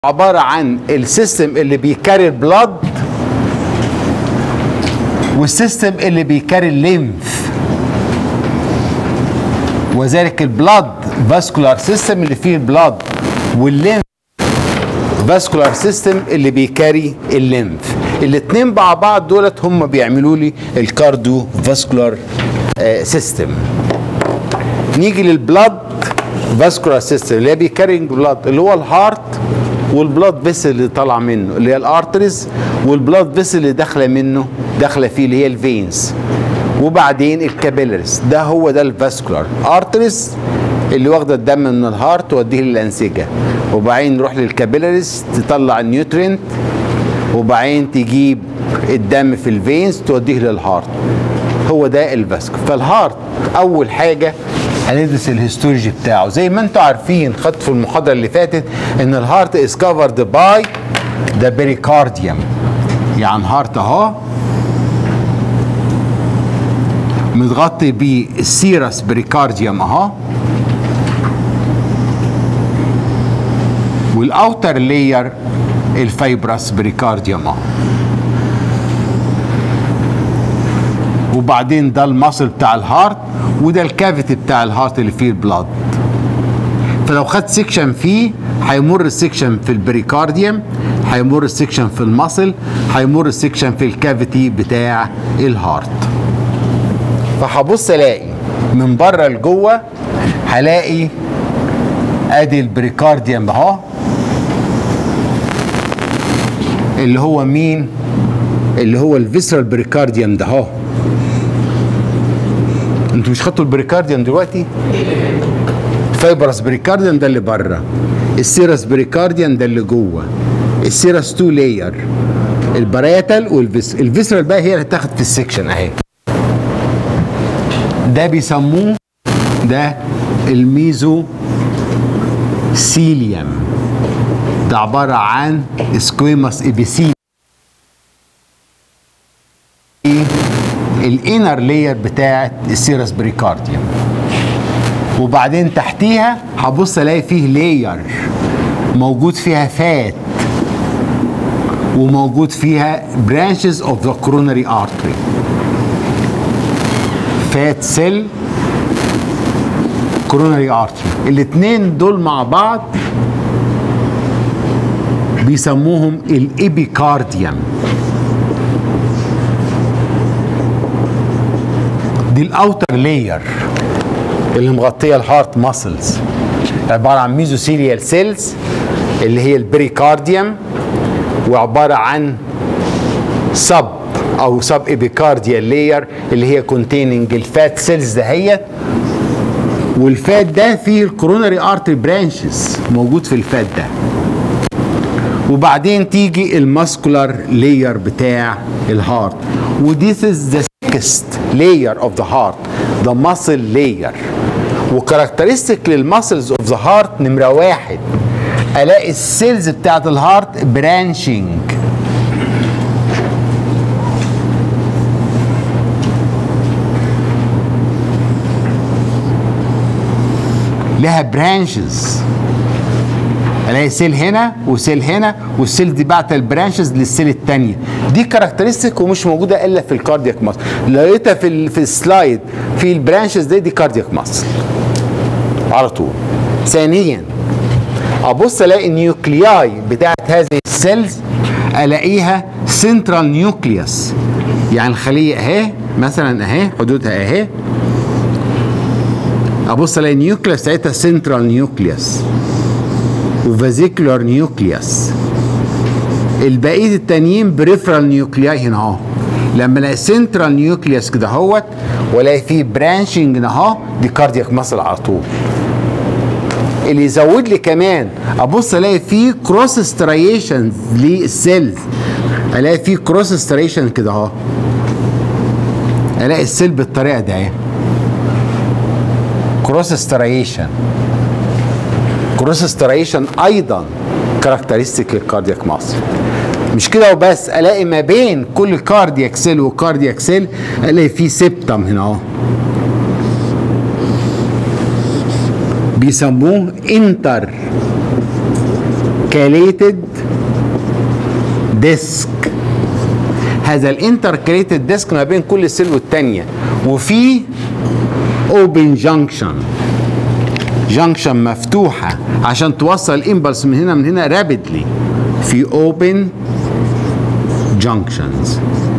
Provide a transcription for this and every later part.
عباره عن السيستم اللي بيكاري البلاد والسيستم اللي بيكاري الليمف وذلك البلاد فاسكولار سيستم اللي فيه البلاد والليمف فاسكولار سيستم اللي بيكاري الليمف الاثنين مع بعض دولت هم بيعملوا لي الكارديو فاسكولار سيستم نيجي للبلاد فاسكولار سيستم اللي هي بيكارينج بلاد اللي هو الهارت والبلاد فيسل اللي طالع منه اللي هي الارتريز والبلاد فيسل اللي داخله منه داخله فيه اللي هي الفينز وبعدين الكابيلرز ده هو ده الفاسكولار ارتريز اللي واخده الدم من الهارت توديه للانسجه وبعدين نروح للكابيلرز تطلع النيوترينت وبعدين تجيب الدم في الفينز توديه للهارت هو ده الفاسكو فالهارت اول حاجه هندرس الهيستولوجي بتاعه زي ما انتم عارفين خدت في المحاضره اللي فاتت ان الهارت از كفرد باي ذا بريكارديوم يعني هارت اهو متغطي بالسيرس بريكارديوم اهو والاوتر لاير الفايبرس بريكارديوم اهو وبعدين ده المصل بتاع الهارت وده الكافيتي بتاع الهارت اللي فيه البلاد فلو خدت سيكشن فيه هيمر السيكشن في البريكارديوم هيمر السيكشن في المصل هيمر السيكشن في الكافيتي بتاع الهارت فهبص الاقي من بره لجوه هلاقي ادي البريكارديوم اهو اللي هو مين اللي هو الفيسرال بريكارديوم ده اهو انتوا مش خدتوا البريكارديوم دلوقتي الفايبرس بريكارديوم ده اللي بره السيرس بريكارديوم ده اللي جوه السيرس تو لاير البريتال والفيس الفيسرال بقى هي اللي هتاخد في السكشن اهي ده بيسموه ده الميزو سيليوم ده عباره عن سكويماس ابيسيل الانر لاير بتاعت السيرس بريكارديوم وبعدين تحتيها هبص الاقي فيه لاير موجود فيها فات وموجود فيها برانشز اوف ذا كوروناري ارتري فات سيل كوروناري ارتري الاثنين دول مع بعض بيسموهم الابيكارديوم دي الاوتر لاير اللي مغطيه الهارت ماسلز عباره عن ميزوثيليال سيلز اللي هي البريكارديوم وعباره عن سب او سب ابيكارديال لاير اللي هي كونتيننج الفات سيلز دهيت والفات ده فيه الكوروناري ارتري برانشز موجود في الفات ده وبعدين تيجي الماسكولار لاير بتاع الهارت وديس از ذا thickest layer of the heart the muscle layer وكاركترستيك للماسلز اوف ذا هارت نمره واحد الاقي السيلز بتاعت الهارت برانشنج لها برانشز الاقي سيل هنا وسيل هنا والسيل دي بعت البرانشز للسيل الثانيه دي كاركترستيك ومش موجوده الا في الكاردياك ماسل لقيتها في ال في السلايد في البرانشز دي دي كاردياك ماسل على طول ثانيا ابص الاقي النيوكلياي بتاعت هذه السيلز الاقيها سنترال نيوكليوس يعني الخليه اهي مثلا اهي حدودها اهي ابص الاقي النيوكليوس بتاعتها سنترال نيوكليوس وفازيكولار نيوكليوس الباقيين التانيين بريفرال نيوكلياي هنا اهو لما الاقي سنترال نيوكليوس كده اهوت والاقي فيه برانشنج هنا اهو دي كاردياك ماسل على طول اللي يزود لي كمان ابص الاقي فيه كروس ستريشنز للسيلز الاقي فيه كروس ستريشن كده اهو الاقي السيل بالطريقه دي اهي كروس ستريشن كروس ستريشن ايضا كاركترستيك للكاردياك ماسل مش كده وبس الاقي ما بين كل كاردياك سيل وكاردياك سيل الاقي في سيبتم هنا اهو بيسموه انتر كاليتد ديسك هذا الانتركاليتد ديسك ما بين كل سيل والتانية وفي اوبن جانكشن جانكشن مفتوحة عشان توصل الامبلس من هنا من هنا رابيدلي في اوبن جانكشنز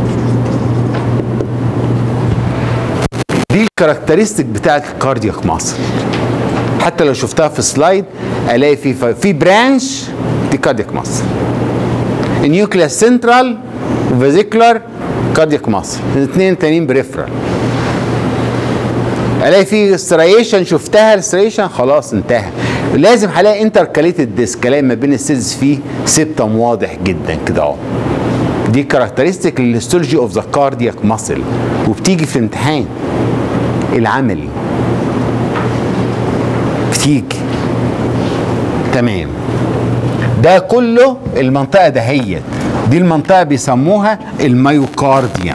دي الكاركترستيك بتاعت الكاردياك ماسل حتى لو شفتها في سلايد الاقي في في برانش دي كاردياك ماسل النيوكليس سنترال وفيزيكولار كاردياك ماسل الاثنين تانيين بريفرال الاقي في ستريشن شفتها الستريشن خلاص انتهى لازم هلاقي انتركاليتد ديسك الاقي ما بين السيلز فيه سيبتم واضح جدا كده اهو دي كاركترستيك للهيستولوجي اوف ذا كاردياك ماسل وبتيجي في الامتحان العملي بتيجي تمام ده كله المنطقه دهيت دي المنطقه بيسموها الميوكارديوم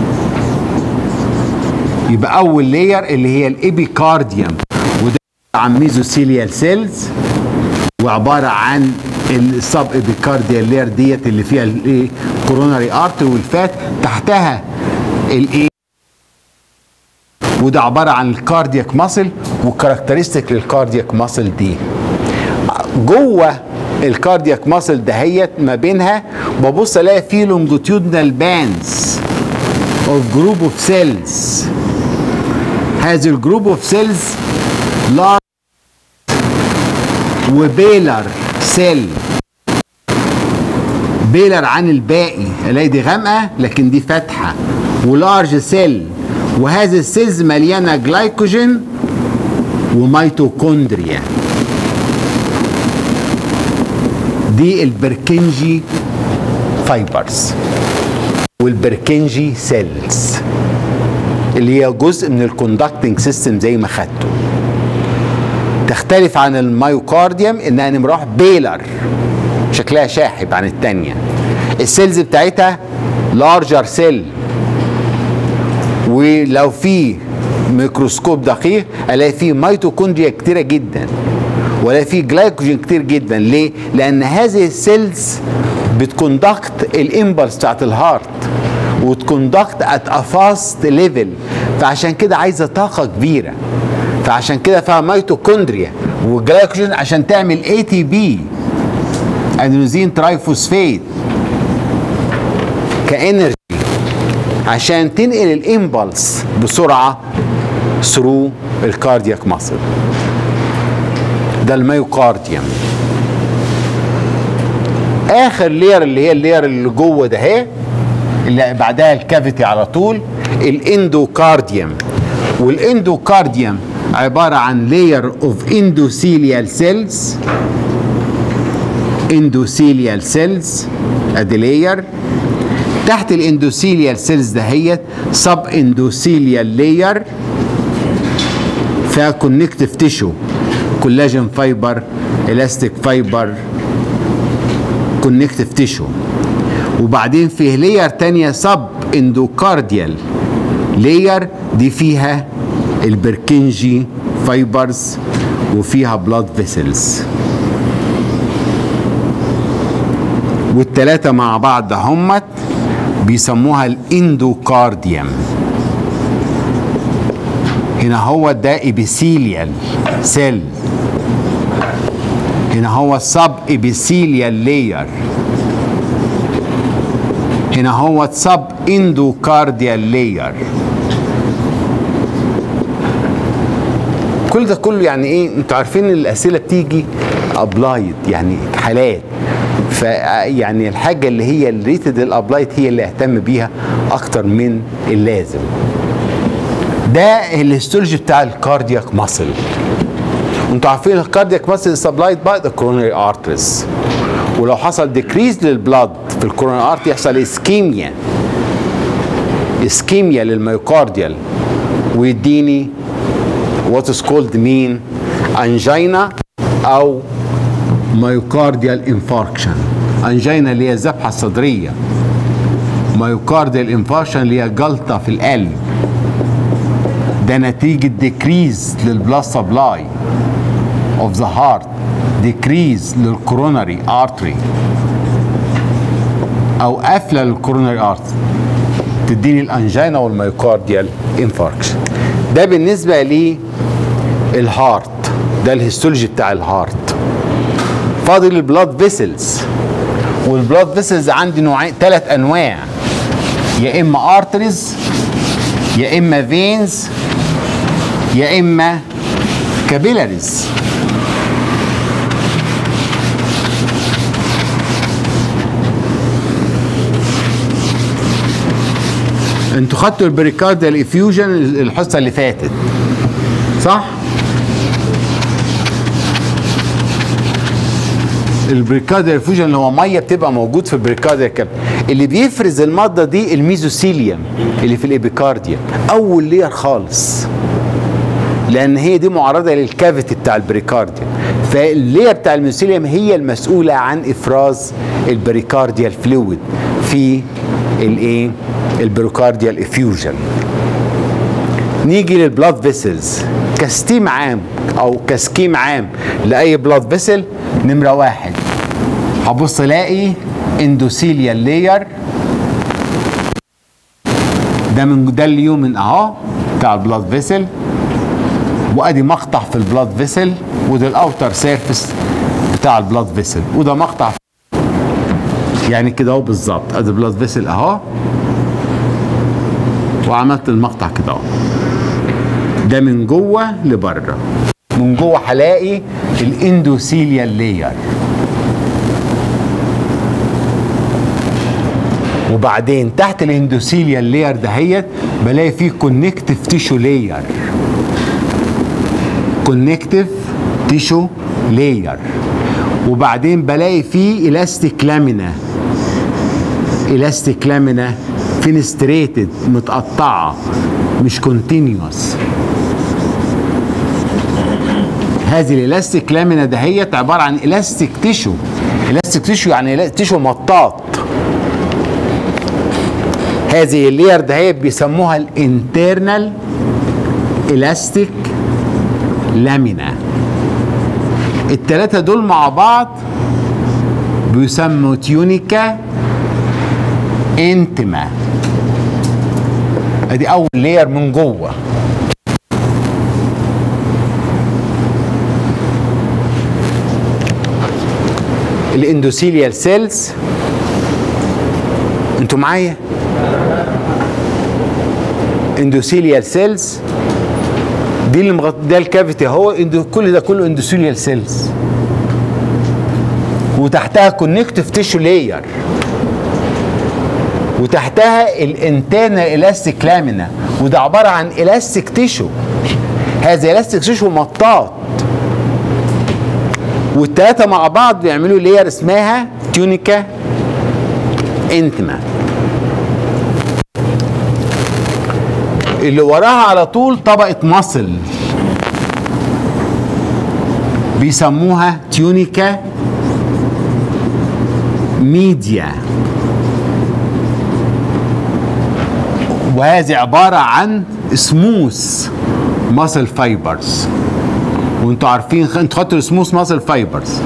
يبقى اول لير اللي هي الابيكارديوم وده عن ميزوثيليال سيلز وعباره عن السب ابيكارديال لير ديت اللي فيها الايه كوروناري ارتري والفات تحتها الايه وده عباره عن الكاردياك ماسل وكاركترستيك للكاردياك ماسل دي جوه الكاردياك ماسل دهيت ما بينها ببص الاقي فيه لونجيتيودنال بانز اوف جروب اوف سيلز هذه الجروب اوف سيلز لارج وبيلر سيل بيلر عن الباقي الاقي دي غامقه لكن دي فاتحه ولارج سيل وهذه السيلز مليانه جلايكوجين وميتوكوندريا دي البركنجي فايبرز والبركنجي سيلز اللي هي جزء من الكوندكتنج سيستم زي ما خدته تختلف عن الميوكارديوم انها نمرح بيلر شكلها شاحب عن التانية السيلز بتاعتها لارجر سيل ولو في ميكروسكوب دقيق الاقي فيه ميتوكوندريا كتيره جدا ولا في جلايكوجين كتير جدا ليه؟ لان هذه السيلز بتكوندكت الامبلس بتاعت الهارت وتكوندكت ات ا فاست ليفل فعشان كده عايزه طاقه كبيره فعشان كده فيها ميتوكوندريا والجلايكوجين عشان تعمل اي تي بي ادينوزين ترايفوسفيت كانرجي عشان تنقل الامبلس بسرعه ثرو الكاردياك ماسل ده الميوكارديوم اخر لير اللي هي اللير اللي جوه ده اهي اللي بعدها الكافيتي على طول الاندوكارديوم والاندوكارديوم عباره عن لير اوف اندوثيليال سيلز اندوثيليال سيلز ادي لير تحت الاندوثيليال سيلز دهيت سب اندوثيليال لاير فيها كونكتيف تيشو كولاجين فايبر الاستيك فايبر كونكتيف تيشو وبعدين فيه لاير تانية سب اندوكارديال لاير دي فيها البركنجي فايبرز وفيها بلاد فيسلز والتلاتة مع بعض ده همت بيسموها الاندوكارديوم هنا هو ده ابيثيليال سيل هنا هو سب ابيثيليال لاير هنا هو سب اندوكارديال لاير كل ده كله يعني ايه انتوا عارفين الاسئله بتيجي ابلايد يعني حالات فيعني الحاجه اللي هي الريتد الابلايد هي اللي اهتم بيها اكتر من اللازم ده الهيستولوجي بتاع الكاردياك ماسل انتوا عارفين الكاردياك ماسل سبلايد باي ذا كورونري ارتريز ولو حصل ديكريز للبلاد في الكورونري ارتري يحصل اسكيميا اسكيميا للميوكارديال ويديني وات از كولد مين انجينا او مايوكارديال انفاركشن انجينا اللي هي الذبحه الصدريه مايوكارديال انفاركشن اللي هي جلطه في القلب ده نتيجه ديكريز للبلاد سبلاي اوف ذا هارت ديكريز للكوروناري ارتري او قفله للكوروناري ارتري تديني الانجينا والميوكارديال انفاركشن ده بالنسبه للهارت ده الهيستولوجي بتاع الهارت فاضل البلاد فيسلز والبلاد فيسلز عندي نوعين ثلاث انواع يا اما ارتريز يا اما فينز يا اما كابيلاريز انتوا خدتوا البريكارديال افيوجن الحصه اللي فاتت صح البريكارديال افيوجن اللي هو ميه بتبقى موجود في البريكارديال كاب اللي بيفرز الماده دي الميزوثيليوم اللي في الابيكارديا اول لير خالص لان هي دي معرضه للكافيتي بتاع البريكارديا فاللير بتاع الميزوثيليوم هي المسؤوله عن افراز البريكارديال فلويد في الايه البريكارديال افيوجن نيجي للبلاد فيسلز كستيم عام او كسكيم عام لاي بلاد فيسل نمره واحد هبص الاقي اندوثيليال لاير ده من ده اليومن اهو بتاع البلاد فيسل وادي مقطع في البلاد فيسل وده الاوتر سيرفيس بتاع البلاد فيسل وده مقطع يعني كده اهو بالظبط ادي البلاد فيسل اهو وعملت المقطع كده اهو ده من جوه لبره من جوه هلاقي الاندوثيليال لاير وبعدين تحت الاندوثيليال لاير دهيت بلاقي فيه كونكتيف تيشو لاير كونكتيف تيشو لاير وبعدين بلاقي فيه الاستيك لامينا الاستيك لامينا فينستريتد متقطعه مش كونتينيوس هذه الالاستيك لامينا دهيت عباره عن الاستيك تيشو الاستيك تيشو يعني تيشو مطاط هذه اللير دهيت بيسموها الانترنال الاستيك لامينا التلاتة دول مع بعض بيسموا تيونيكا انتما ادي اول لير من جوه الاندوثيليال سيلز انتوا معايا اندوثيليال سيلز دي اللي مغط... ده الكافيتي اهو اندو... كل ده كله اندوثيليال سيلز وتحتها كونكتيف تيشو لاير وتحتها الانترنال الاستيك لامينا وده عباره عن الاستيك تيشو هذا الاستيك تيشو مطاط والتلاته مع بعض بيعملوا لير اسمها تيونيكا انتما اللي وراها على طول طبقه مصل بيسموها تيونيكا ميديا وهذه عبارة عن سموث ماسل فايبرز وانتوا عارفين انتوا خدتوا السموث ماسل فايبرز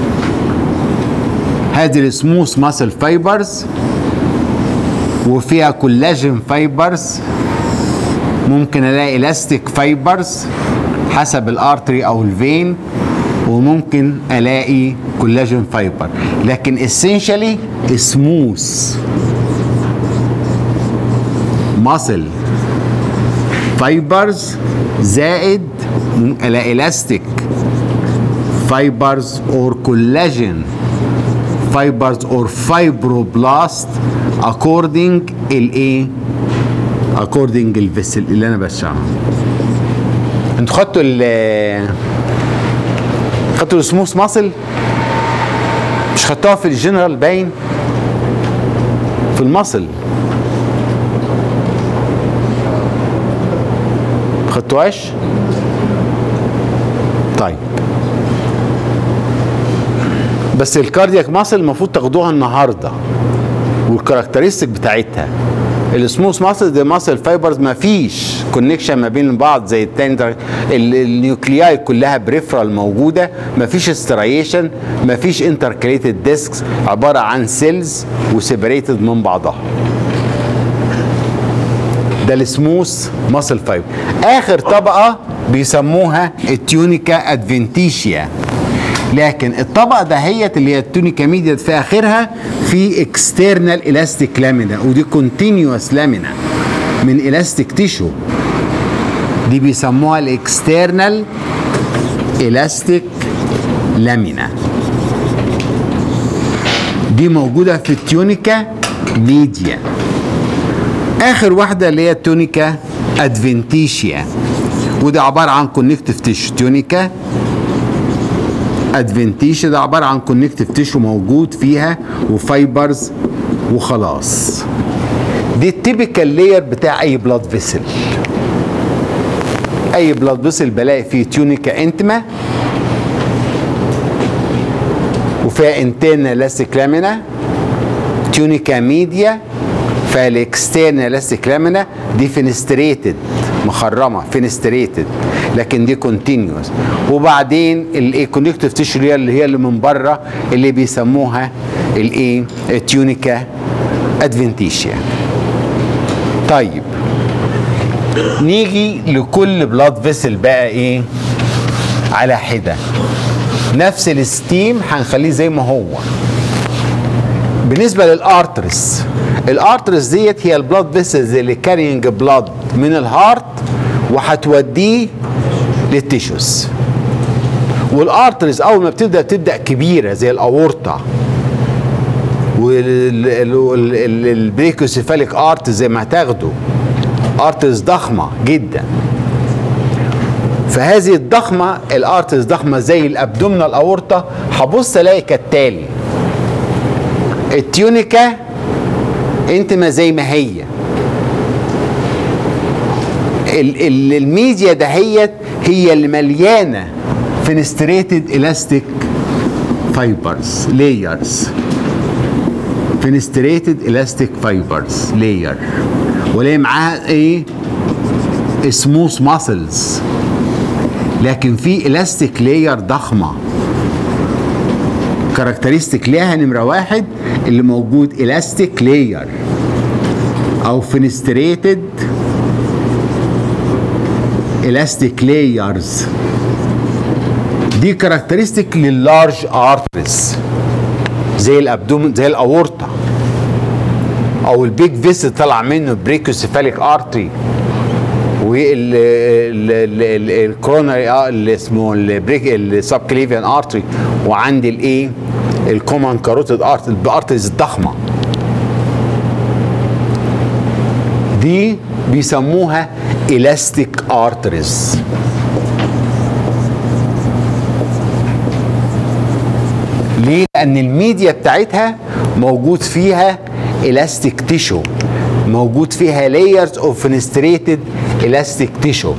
هذه السموث ماسل فايبرز وفيها كولاجين فايبرز ممكن الاقي الاستيك فايبرز حسب الارتري او الفين وممكن الاقي كولاجين فايبر لكن اسينشالي سموث ماسل فايبرز زائد الاستيك فايبرز اور كولاجين فايبرز اور فايبروبلاست اكوردنج الايه اكوردنج الفيسل اللي انا بشرحه انتوا خدتوا ال خدتوا السموث ماسل مش خدتوها في الجنرال باين في المصل خدتوهاش طيب بس الكاردياك ماسل المفروض تاخدوها النهارده والكاركترستيك بتاعتها السموث ماسل دي ماسل فايبرز ما فيش كونكشن ما بين بعض زي التاني ده. ال- النيوكلياي كلها بريفرال موجوده مفيش استريشن مفيش انتركليتد ديسكس عباره عن سيلز وسيبريتد من بعضها ده السموث ماسل فايبر اخر طبقه بيسموها التيونيكا ادفنتيشيا لكن الطبقه دهيت اللي هي التونيكا ميديا في اخرها في اكسترنال الاستيك لامينا ودي كونتينيوس لامينا من الاستيك تيشو دي بيسموها الاكسترنال الاستيك لامينا دي موجوده في التيونيكا ميديا اخر واحده اللي هي التونيكا ادفنتيشيا ودي عباره عن كونكتيف تيشو تونيكا ادفنتيشيا ده عباره عن كونكتيف تيشو موجود فيها وفايبرز وخلاص دي التيبيكال لاير بتاع اي بلاد فيسل اي بلاد فيسل بلاقي فيه تونيكا انتما وفيها انترنال لاستيك لامينا تونيكا ميديا فالاكسترنال لاستيك لامينا دي فينستريتد مخرمه فينستريتد لكن دي كونتينيوس وبعدين الايه كونكتيف تيشو اللي هي اللي هي اللي من بره اللي بيسموها الايه التيونيكا ادفنتيشيا طيب نيجي لكل بلاد فيسل بقى ايه على حده نفس الستيم هنخليه زي ما هو بالنسبه للارترس الارترس ديت هي البلاد فيسلز اللي كارينج بلاد من الهارت وهتوديه للتيشوز والارترس اول ما بتبدا بتبدا كبيره زي الاورطه والبريكوسيفاليك ارت زي ما هتاخده ارترس ضخمه جدا فهذه الضخمه الارترس ضخمه زي الابدومينال اورطه هبص الاقي كالتالي التيونيكا انتما زي ما هي ال- ال- الميديا دهيت هي اللي مليانه فينستريتد الاستيك فايبرز لايرز فينستريتد الاستيك فايبرز لاير وليه معاها ايه سموث ماسلز لكن في الاستيك لاير ضخمه كاركترستيك ليها نمره واحد اللي موجود الاستيك لاير او فينستريتد الاستيك لايرز دي كاركترستيك لللارج ارتريز زي الابدومن زي الاورطه او البيج فيسل طلع منه بريكوسيفاليك ارتري والكرونري اللي اسمه البريك السب كليفيان ارتري وعندي الايه الكومن كاروتيد ارتري الارتريز الضخمه دي بيسموها الاستيك ارتريز ليه؟ لأن الميديا بتاعتها موجود فيها الاستيك تيشو موجود فيها layers of fenestrated elastic tissue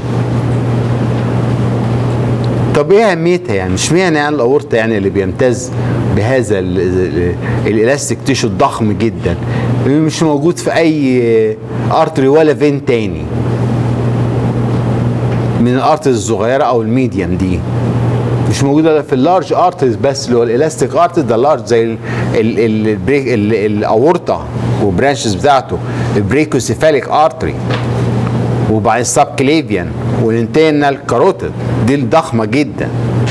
طب ايه اهميتها يعني مش معنى يعني الاورطه يعني اللي بيمتاز بهذا ال- ال- الالاستيك تيشو الضخم جدا مش موجود في اي ارتري ولا فين تاني من الارترز الصغيره او الميديم دي مش موجوده إلا في اللارج ارترز بس اللي هو الالاستيك ارترز ده لارج زي ال- ال- ال- البريك ال- الاورطه وبرانشز بتاعته البريكوسيفاليك ارتري وبعدين السب كليفيان والانترنال كاروتيد دي الضخمه جدا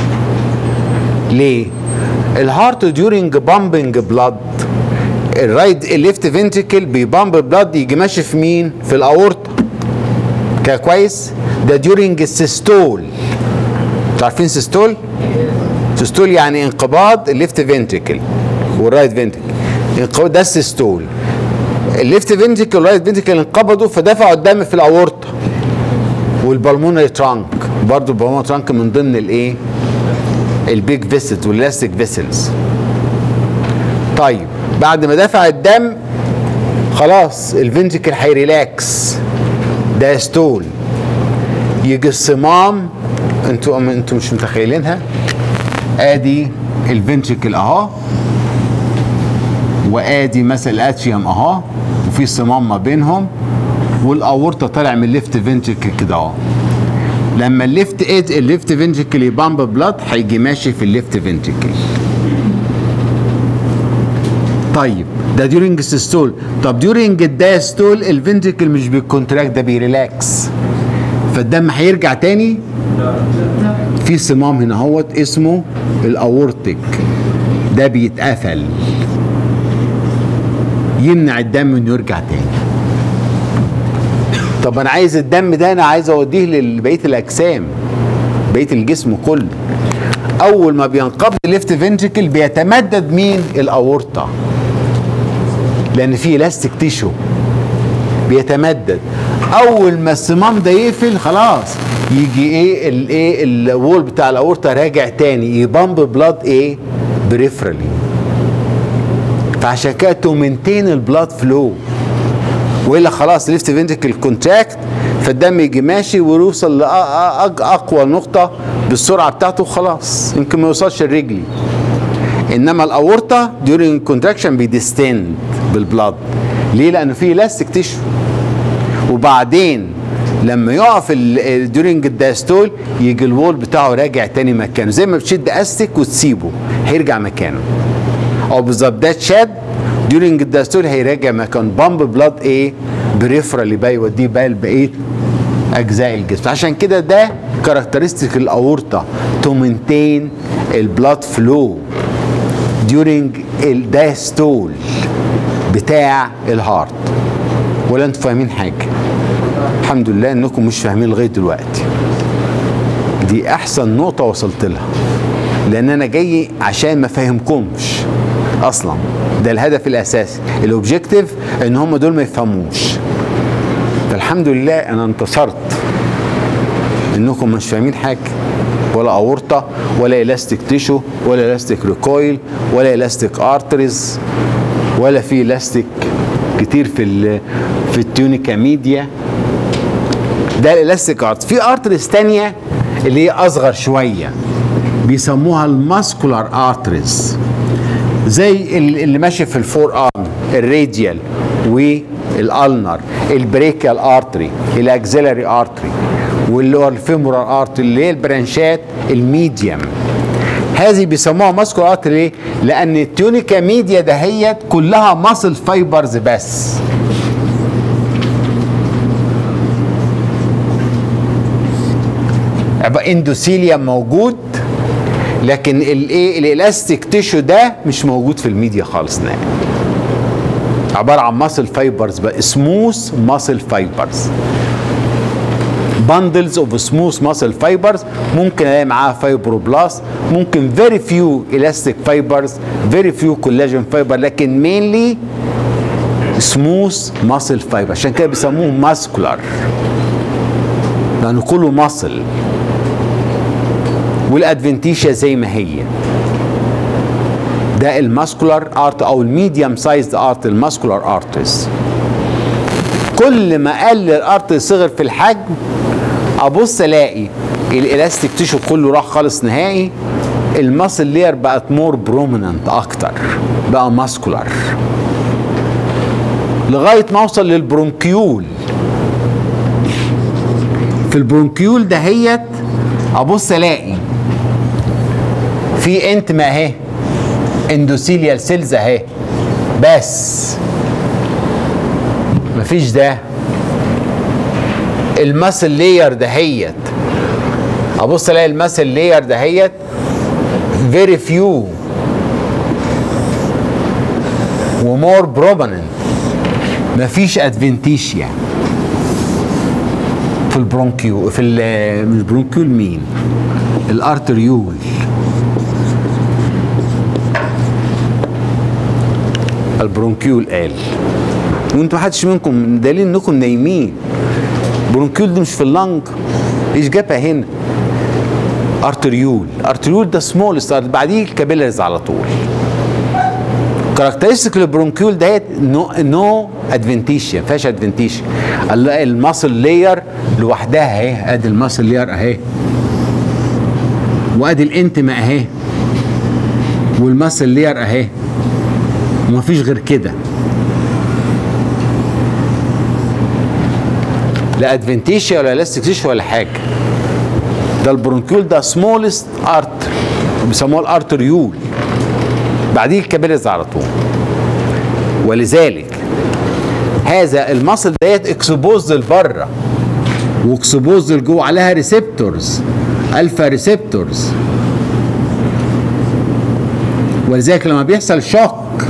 ليه؟ الهارت ديورنج بامبنج بلاد الرايت الليفت فنتريكل بيبامب بلاد يجي ماشي في مين؟ في الاورطه كده كويس؟ ده ديورنج السيستول انتوا عارفين سيستول؟ سيستول يعني انقباض الليفت فنتريكل والرايت فنتريكل انقباض ده السيستول الليفت فنتريكل والرايت فنتريكل انقبضوا فدفعوا الدم في الاورطه والبلمونري ترانك برضو البلمونري ترانك من ضمن الايه البيج فيسلز والالاستيك فيسلز طيب بعد ما دفع الدم خلاص الفنتريكل هيريلاكس ده ستول يجي الصمام انتوا انتوا مش متخيلينها ادي الفنتريكل اهو وادي مثلا الاتريوم اهو وفي صمام ما بينهم والاورطه طالع من الليفت فنتركل كده اهو لما الليفت ايد الليفت فنتركل يبامب بلاد هيجي ماشي في الليفت فنتركل طيب ده ديورنج السيستول طب ديورنج الدايستول الفنتركل مش بيكونتراكت ده بيريلاكس فالدم هيرجع تاني في صمام هنا اهوت اسمه الاورتيك ده بيتقفل يمنع الدم انه يرجع تاني طب انا عايز الدم ده انا عايز اوديه لبقيه الاجسام بقيه الجسم كله اول ما بينقبض الليفت فنتريكل بيتمدد مين الاورطه لان في الاستيك تيشو بيتمدد اول ما الصمام ده يقفل خلاص يجي ايه الايه الوول بتاع الاورطه راجع تاني يبامب بلاد ايه بريفرالي فعشان كده تو مينتين البلاد فلو والا خلاص ليفت فنتريكل كونتراكت فالدم يجي ماشي ويوصل لاقوى نقطه بالسرعه بتاعته خلاص يمكن ما يوصلش الرجلي انما الاورطه ديورنج كونتراكشن بيديستند بالبلاد ليه لانه في لاستيك تيشو وبعدين لما يقف ديورنج الدايستول يجي الوول بتاعه راجع تاني مكانه زي ما بتشد استك وتسيبه هيرجع مكانه او بالظبط ده اتشد ديورنج الدايستول هيراجع مكان بامب بلاد ايه بريفرالي بقى يوديه بقى لبقيه اجزاء الجسم عشان كده ده كاركترستيك الاورطه تو مينتين البلاد فلو ديورنج الدايستول بتاع الهارت ولا انتوا فاهمين حاجه الحمد لله انكم مش فاهمين لغايه دلوقتي دي احسن نقطه وصلت لها لان انا جاي عشان ما فاهمكمش اصلا ده الهدف الاساسي الاوبجيكتيف ان هم دول ما يفهموش فالحمد لله انا انتصرت انكم مش فاهمين حاجه ولا اورطه ولا الاستيك تيشو ولا الاستيك ريكويل ولا الاستيك ارتريز ولا في الاستيك كتير في ال في التيونيكا ميديا ده الالاستيك ارت في ارتريز تانية اللي هي اصغر شويه بيسموها الماسكولار ارتريز زي اللي ماشي في الفور ارم الراديال والالنر البريكال ارتري الاكزيلاري ارتري واللي هو الفيمورال ارتري اللي هي البرانشات الميديم هذه بيسموها ماسكولار ارتري ليه؟ لان التيونيكا ميديا دهيت كلها ماسل فايبرز بس يبقى اندوثيليوم موجود لكن الايه الالاستيك تيشو ده مش موجود في الميديا خالص نهائي عباره عن ماسل فايبرز بقى سموث ماسل فايبرز بندلز اوف سموث ماسل فايبرز ممكن الاقي معاها فايبروبلاست ممكن فيري فيو الاستيك فايبرز فيري فيو كولاجين فايبر لكن مينلي سموث ماسل فايبر عشان كده بيسموه ماسكولار لانه كله ماسل والادفنتيشيا زي ما هي ده الماسكولار ارت او الميديوم سايزد ارت الماسكولار ارتس كل ما قل الارت صغر في الحجم ابص الاقي الالاستيك تيشو كله راح خالص نهائي الماسل لير بقت مور بروميننت اكتر بقى ماسكولار لغايه ما اوصل للبرونكيول في البرونكيول دهيت ابص الاقي في انت ما اهي اندوثيليال سيلز اهي بس مفيش ده الماسل لاير دهيت ابص الاقي الماسل لاير دهيت فيري فيو ومور بروميننت مفيش ادفنتيشيا في البرونكيو في مش البرونكيول مين الارتريول البرونكيول قال وانتوا محدش منكم دليل انكم نايمين برونكيول دي مش في اللنج ايش جابها هنا ارتريول ارتريول ده سمولست بعديه الكابيلاريز على طول كاركترستيك البرونكيول ديت نو نو ادفنتيشيا ما فيهاش ادفنتيشيا الماسل لاير لوحدها اهي ادي الماسل لاير اهي وادي الانتما اهي والماسل لاير اهي ومفيش غير كده لا ادفنتيشيا ولا الاستيك تيشو ولا حاجه ده البرونكيول ده سمولست ارتر بيسموه الارتريول بعديه الكابيلز على طول ولذلك هذا المصل ديت اكسبوز لبره واكسبوز لجوه عليها ريسبتورز الفا ريسبتورز ولذلك لما بيحصل شوك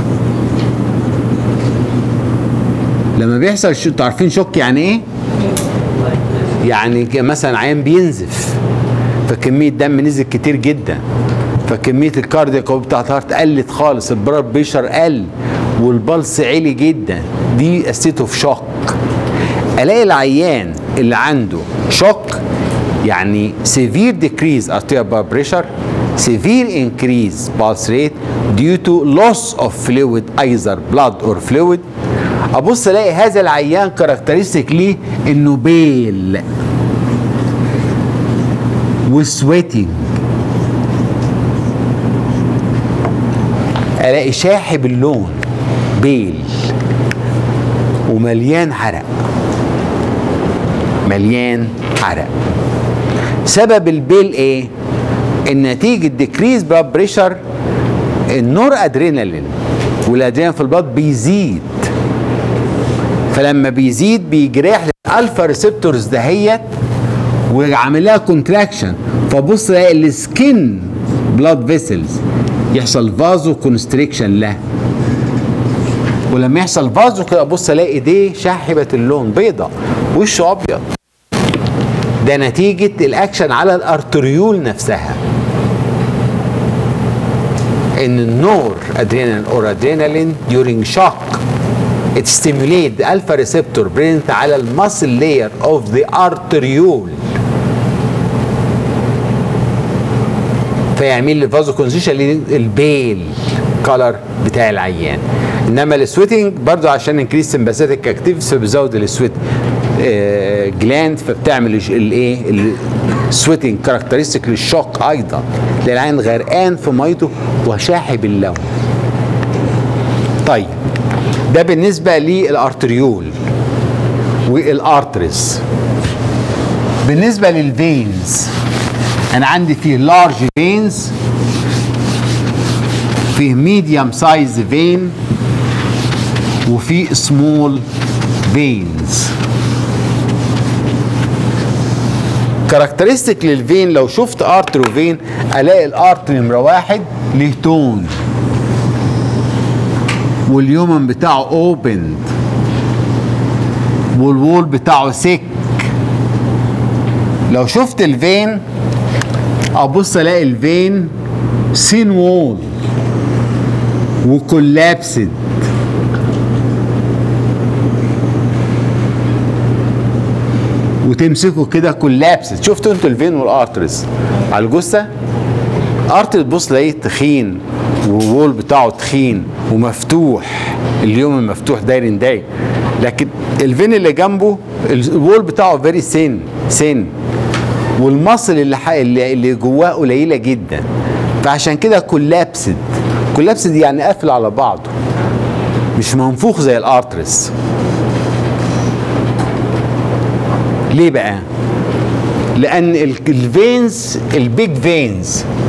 لما بيحصل شو انتوا عارفين شوك يعني ايه؟ يعني مثلا عيان بينزف فكميه دم نزل كتير جدا فكميه الكاردياك بتاعت الهارت قلت خالص البلاد بريشر قل والبلس عالي جدا دي ستيت اوف شوك الاقي العيان اللي عنده شوك يعني severe decrease arterial blood pressure severe increase pulse rate due to loss of fluid either blood or fluid ابص الاقي هذا العيان كاركترستيك ليه انه بيل وسويتنج الاقي شاحب اللون بيل ومليان عرق مليان عرق سبب البيل ايه النتيجة ديكريز بلاد بريشر النور ادرينالين والادرينالين في البلاد بيزيد فلما بيزيد بيجرح الالفا ريسبتورز دهيت وعامل لها كونتراكشن فبص الاقي السكين بلاد فيسلز يحصل فازو كونستريكشن له ولما يحصل فازو كده ابص الاقي ايديه شحبت اللون بيضة وشه ابيض ده نتيجة الاكشن على الارتريول نفسها ان النور ادرينالين اور ادرينالين during shock it stimulate the alpha receptor present على المسل layer of the arteriole فيعمل لي فازو كونستريكشن للبيل كولر بتاع العيان انما السويتنج برضو عشان انكريس سمباثيك اكتيفيتي فبيزود السويت جلاند فبتعمل الايه السويتنج كاركترستيك للشوك ايضا للعين غرقان في ميته وشاحب اللون طيب ده بالنسبه للارتريول والارتريز بالنسبه للفينز انا عندي فيه لارج فينز فيه ميديوم سايز فين وفي سمول فينز كاركترستيك للفين لو شفت ارتر وفين الاقي الارتر نمره واحد ليه تون واليومن بتاعه اوبند والوول بتاعه سك لو شفت الفين ابص الاقي الفين سين وول وكولابسد وتمسكه كده كولابسد شفتوا انتوا الفين والارترز على الجثه ارتر تبص تلاقيه تخين والوول بتاعه تخين ومفتوح اليوم مفتوح داير داير لكن الفين اللي جنبه الوول بتاعه فيري سين سين والمصل اللي اللي, اللي جواه قليله جدا فعشان كده كولابسد كولابسد يعني قافل على بعضه مش منفوخ زي الارترس ليه بقى لان الفينز البيج فينز